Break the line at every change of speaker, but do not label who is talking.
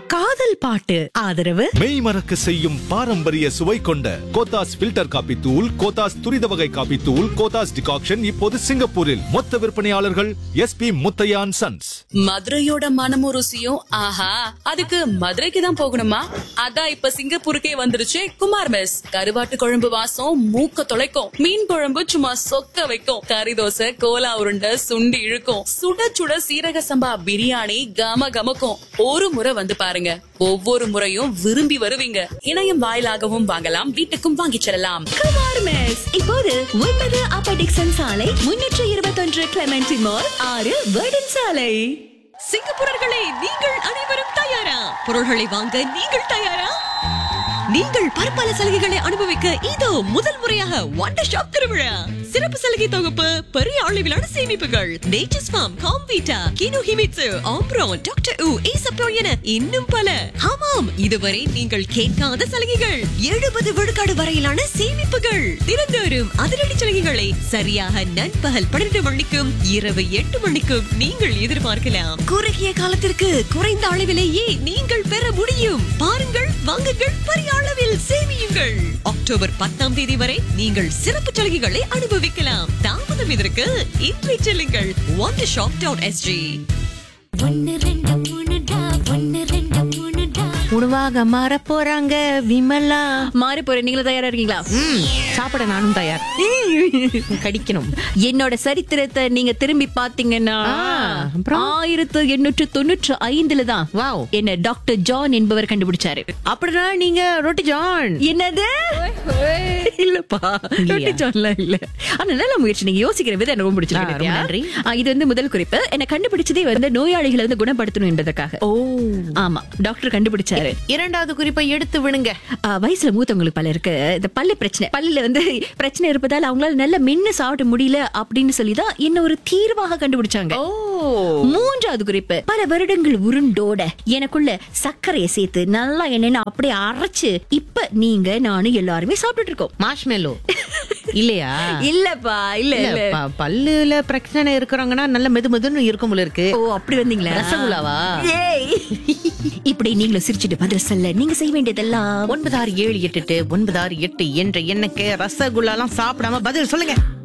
காதல் பாட்டு ஆதரவு
மெய் மறக்க செய்யும் பாரம்பரிய சுவை கொண்ட கோத்தாஸ் ஃபில்டர் காபி தூள் கோத்தாஸ் துரித வகை காபி தூள் கோத்தாஸ் டிகாக்ஷன் இப்போது சிங்கப்பூரில் மொத்த விற்பனையாளர்கள் எஸ்பி முத்தையான் சன்ஸ்
மதுரையோட மனமும் ருசியும் ஆஹா அதுக்கு மதுரைக்கு தான் போகணுமா அதான் இப்ப சிங்கப்பூருக்கே வந்துருச்சு குமார் மெஸ் கருவாட்டு குழம்பு வாசம் மூக்க தொலைக்கும் மீன் குழம்பு சும்மா சொக்க வைக்கும் கறி தோசை கோலா உருண்டை சுண்டி இழுக்கும் சுட சுட சீரக சம்பா பிரியாணி கம கமக்கும் ஒரு முறை வந்து பாருங்க ஒவ்வொரு முறையும் விரும்பி வருவீங்க இணையம் வாயிலாகவும் வாங்கலாம் வீட்டுக்கும் வாங்கிச் செல்லலாம்
குமார் மெஸ் இப்போது ஒன்பது அப்பர் டிக்சன் சாலை முன்னூற்று இருபத்தொன்று கிளமெண்டி மால் ஆறு வேர்டன் சாலை
சிங்கப்பூரர்களே நீங்கள் அனைவரும் தயாரா பொருள்களை வாங்க நீங்கள் தயாரா நீங்கள் பற்பல சலுகைகளை அனுபவிக்க இதோ முதல் முறையாக வண்டர் ஷாப் திருவிழா சிறப்பு சலுகை தொகுப்பு பெரிய அளவிலான சேமிப்புகள் Nature's Farm Comvita Kinohimitsu ஆம்ப்ரோன் டாக்டர் உ ஈசப்போ என இன்னும் பல ஆமாம் இதுவரை நீங்கள் கேட்காத சலுகைகள் எழுபது விழுக்காடு வரையிலான சேமிப்புகள் தினந்தோறும் அதிரடி சலுகைகளை சரியாக நண்பகல் பன்னிரண்டு மணிக்கும் இரவு எட்டு மணிக்கும் நீங்கள் எதிர்பார்க்கலாம் குறுகிய காலத்திற்கு குறைந்த அளவிலேயே நீங்கள் பெற முடியும் பாருங்கள் வாங்குங்கள் பெரிய அளவில் சேமியுங்கள் அக்டோபர் பத்தாம் தேதி வரை நீங்கள் சிறப்பு சலுகைகளை அனுபவிக்கலாம் தாமதம் இதற்கு இன்றை செல்லுங்கள் ஒன் ஷாப் டாட் எஸ்ஜி
ஒன்னு ரெண்டு மூணுடா ஒன்னு ரெண்டு மூணுடா
உணவாக மாற போறாங்க விமலா
மாறி போற நீங்களும் தயாரா இருக்கீங்களா
ம், சாப்பிட நானும் தயார் கடிக்கணும்
என்னோட சரித்திரத்தை நீங்க திரும்பி பாத்தீங்கன்னா
ஆ, அப்புறம்?
ஆயிரத்து எண்ணூற்று தொண்ணூற்று ஐந்துல தான்
வாவ்
என்ன டாக்டர் ஜான் என்பவர் கண்டுபிடிச்சாரு
அப்படின்னா நீங்க ரொட்டி ஜான்
என்னது இல்லப்பா
இல்லையா?
ரொட்டி ஜான்லாம் இல்ல ஆனா நல்ல முயற்சி நீங்க யோசிக்கிற விதம் எனக்கு ரொம்ப
ஆ,
பிடிச்சிருக்கு
ரொம்ப
நித்யா.
நன்றி.
ஆ, இது வந்து முதல் குறிப்பு என்ன கண்டுபிடிச்சதே வந்து நோயாளிகளை வந்து குணப்படுத்தணும் என்பதற்காக
ஓ
ஆமா டாக்டர் கண்டுபிடிச்சாரு
இரண்டாவது குறிப்பை எடுத்து விடுங்க
ஆ, வயசுல மூத்தவங்களுக்கு பல இருக்கு இந்த பல்லு பிரச்சனை பல்லுல வந்து பிரச்சனை இருப்பதால் அவங்களால நல்ல மென்னு சாப்பிட முடியல அப்படின்னு சொல்லிதான் என்ன ஒரு தீர்வாக கண்டுபிடிச்சாங்க
ஓ
மூன்றாவது குறிப்பு பல வருடங்கள் உருண்டோட எனக்குள்ள சர்க்கரையை சேர்த்து நல்லா என்னன்னு அப்படியே அரைச்சு இப்ப நீங்க நானும் எல்லாருமே சாப்பிட்டுட்டு இருக்கோம்
மார்ஷ்மெலோ இல்லையா
இல்லப்பா இல்ல
இல்ல,
இல்ல
ப- பல்லுல பிரச்சனை இருக்கிறவங்கன்னா நல்ல மெது மெதுன்னு இருக்கும் போல இருக்கு
ஓ அப்படி வந்தீங்களா
ரசகுல்லாவா?
ஏய். இப்படி நீங்களும் சிரிச்சிட்டு பதில் சொல்ல நீங்க செய்ய வேண்டியதெல்லாம்
ஒன்பது ஆறு ஏழு எட்டு எட்டு ஒன்பது ஆறு எட்டு என்ற எண்ணுக்கு ரசகுல்லாலாம் சாப்பிடாம பதில் சொல்லுங்க